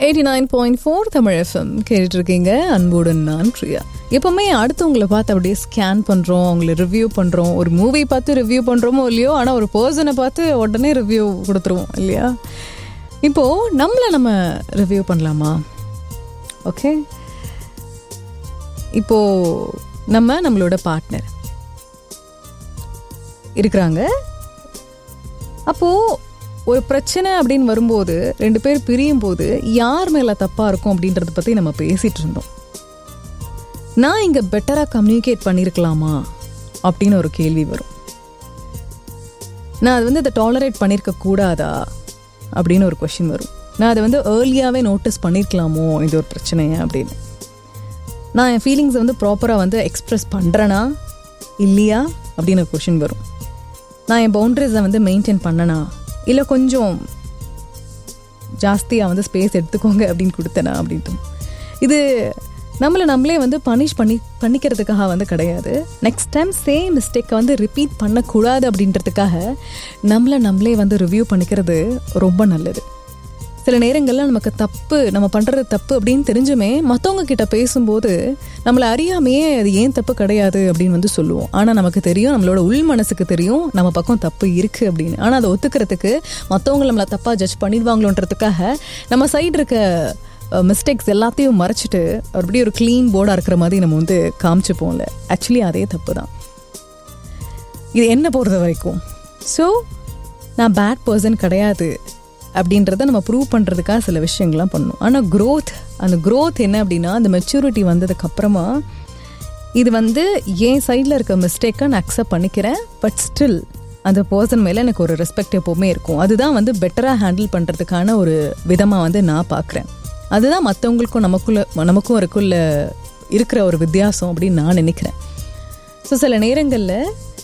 Eighty nine point four Tamil FM கேட்டுட்டு இருக்கீங்க அன்புடன் நான் பிரியா எப்பவுமே அடுத்தவங்களை பார்த்து அப்படியே ஸ்கேன் பண்ணுறோம் அவங்கள ரிவ்யூ பண்ணுறோம் ஒரு மூவி பார்த்து ரிவ்யூ பண்ணுறோமோ இல்லையோ ஆனால் ஒரு பர்சனை பார்த்து உடனே ரிவ்யூ கொடுத்துருவோம் இல்லையா இப்போது நம்மளை நம்ம ரிவ்யூ பண்ணலாமா ஓகே இப்போது நம்ம நம்மளோட பார்ட்னர் இருக்கிறாங்க அப்போது ஒரு பிரச்சனை அப்படின்னு வரும்போது ரெண்டு பேர் பிரியும் போது யார் மேலே தப்பாக இருக்கும் அப்படின்றத பற்றி நம்ம பேசிகிட்டு இருந்தோம் நான் இங்கே பெட்டராக கம்யூனிகேட் பண்ணியிருக்கலாமா அப்படின்னு ஒரு கேள்வி வரும் நான் அது வந்து அதை டாலரேட் பண்ணியிருக்க கூடாதா அப்படின்னு ஒரு கொஷின் வரும் நான் அதை வந்து ஏர்லியாகவே நோட்டீஸ் பண்ணியிருக்கலாமோ இது ஒரு பிரச்சனையா அப்படின்னு நான் என் ஃபீலிங்ஸை வந்து ப்ராப்பராக வந்து எக்ஸ்ப்ரெஸ் பண்ணுறேனா இல்லையா அப்படின்னு ஒரு கொஷின் வரும் நான் என் பவுண்ட்ரிஸை வந்து மெயின்டைன் பண்ணனா இல்லை கொஞ்சம் ஜாஸ்தியாக வந்து ஸ்பேஸ் எடுத்துக்கோங்க அப்படின்னு கொடுத்தனா அப்படின்ட்டு இது நம்மளை நம்மளே வந்து பனிஷ் பண்ணி பண்ணிக்கிறதுக்காக வந்து கிடையாது நெக்ஸ்ட் டைம் சேம் மிஸ்டேக்கை வந்து ரிப்பீட் பண்ணக்கூடாது அப்படின்றதுக்காக நம்மளை நம்மளே வந்து ரிவ்யூ பண்ணிக்கிறது ரொம்ப நல்லது சில நேரங்களில் நமக்கு தப்பு நம்ம பண்ணுறது தப்பு அப்படின்னு தெரிஞ்சுமே மற்றவங்க கிட்ட பேசும்போது நம்மளை அறியாமையே அது ஏன் தப்பு கிடையாது அப்படின்னு வந்து சொல்லுவோம் ஆனால் நமக்கு தெரியும் நம்மளோட உள் மனசுக்கு தெரியும் நம்ம பக்கம் தப்பு இருக்குது அப்படின்னு ஆனால் அதை ஒத்துக்கிறதுக்கு மற்றவங்க நம்மளை தப்பாக ஜட்ஜ் பண்ணிடுவாங்களோன்றதுக்காக நம்ம சைடு இருக்க மிஸ்டேக்ஸ் எல்லாத்தையும் மறைச்சிட்டு அப்படியே ஒரு க்ளீன் போர்டாக இருக்கிற மாதிரி நம்ம வந்து காமிச்சுப்போம்ல ஆக்சுவலி அதே தப்பு தான் இது என்ன பொறுத்த வரைக்கும் ஸோ நான் பேட் பர்சன் கிடையாது அப்படின்றத நம்ம ப்ரூவ் பண்ணுறதுக்காக சில விஷயங்கள்லாம் பண்ணணும் ஆனால் க்ரோத் அந்த க்ரோத் என்ன அப்படின்னா அந்த மெச்சூரிட்டி வந்ததுக்கப்புறமா இது வந்து என் சைடில் இருக்க மிஸ்டேக்கை நான் அக்செப்ட் பண்ணிக்கிறேன் பட் ஸ்டில் அந்த பர்சன் மேலே எனக்கு ஒரு ரெஸ்பெக்ட் எப்போவுமே இருக்கும் அதுதான் வந்து பெட்டராக ஹேண்டில் பண்ணுறதுக்கான ஒரு விதமாக வந்து நான் பார்க்குறேன் அதுதான் மற்றவங்களுக்கும் நமக்குள்ள நமக்கும் இருக்குள்ள இருக்கிற ஒரு வித்தியாசம் அப்படின்னு நான் நினைக்கிறேன் ஸோ சில நேரங்களில்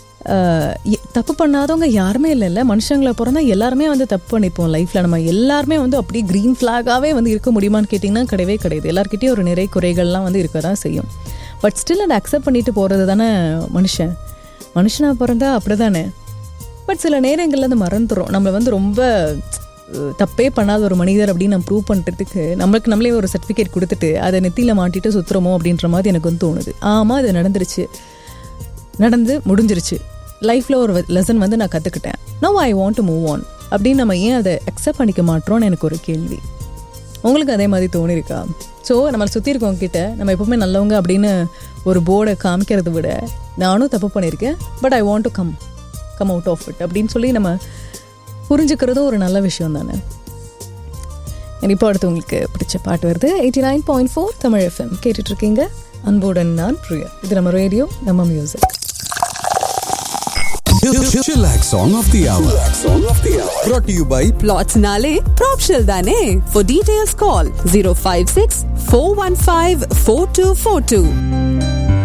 தப்பு பண்ணாதவங்க யாருமே இல்லைல்ல மனுஷங்களை பிறந்தா எல்லாருமே வந்து தப்பு பண்ணிப்போம் லைஃப்பில் நம்ம எல்லாருமே வந்து அப்படியே க்ரீன் ஃப்ளாகாகவே வந்து இருக்க முடியுமான்னு கேட்டிங்கன்னா கிடையவே கிடையாது எல்லாருக்கிட்டையும் ஒரு நிறை குறைகள்லாம் வந்து இருக்க தான் செய்யும் பட் ஸ்டில் அதை அக்செப்ட் பண்ணிட்டு போகிறது தானே மனுஷன் மனுஷனாக பிறந்தா அப்படி தானே பட் சில நேரங்களில் அது மறந்துடும் நம்மளை வந்து ரொம்ப தப்பே பண்ணாத ஒரு மனிதர் அப்படின்னு நம்ம ப்ரூவ் பண்ணுறதுக்கு நம்மளுக்கு நம்மளே ஒரு சர்டிஃபிகேட் கொடுத்துட்டு அதை நெத்தியில் மாட்டிட்டு சுற்றுறோமோ அப்படின்ற மாதிரி எனக்கு வந்து தோணுது ஆமாம் அது நடந்துருச்சு நடந்து முடிஞ்சிருச்சு லைஃப்பில் ஒரு லெசன் வந்து நான் கற்றுக்கிட்டேன் no I want to move on அப்படின்னு நம்ம ஏன் அதை அக்செப்ட் பண்ணிக்க மாட்டோம்னு எனக்கு ஒரு கேள்வி உங்களுக்கு அதே மாதிரி தோணிருக்கா ஸோ நம்மளை சுற்றி இருக்கவங்க கிட்ட நம்ம எப்பவுமே நல்லவங்க அப்படின்னு ஒரு போர்டை காமிக்கிறத விட நானும் தப்பு பண்ணியிருக்கேன் but I want to come come out of it அப்படின்னு சொல்லி நம்ம புரிஞ்சுக்கிறதும் ஒரு நல்ல விஷயம் தானே இப்போ அடுத்து உங்களுக்கு பிடிச்ச பாட்டு வருது eighty nine point four Tamil FM கேட்டுட்ருக்கீங்க அன்புடன் நான் பிரியா இது நம்ம ரேடியோ நம்ம music Chillax Song of the Hour. Song of the Hour. Brought to you by Plots Nale, Propshell Dane. For details, call 056 415 4242.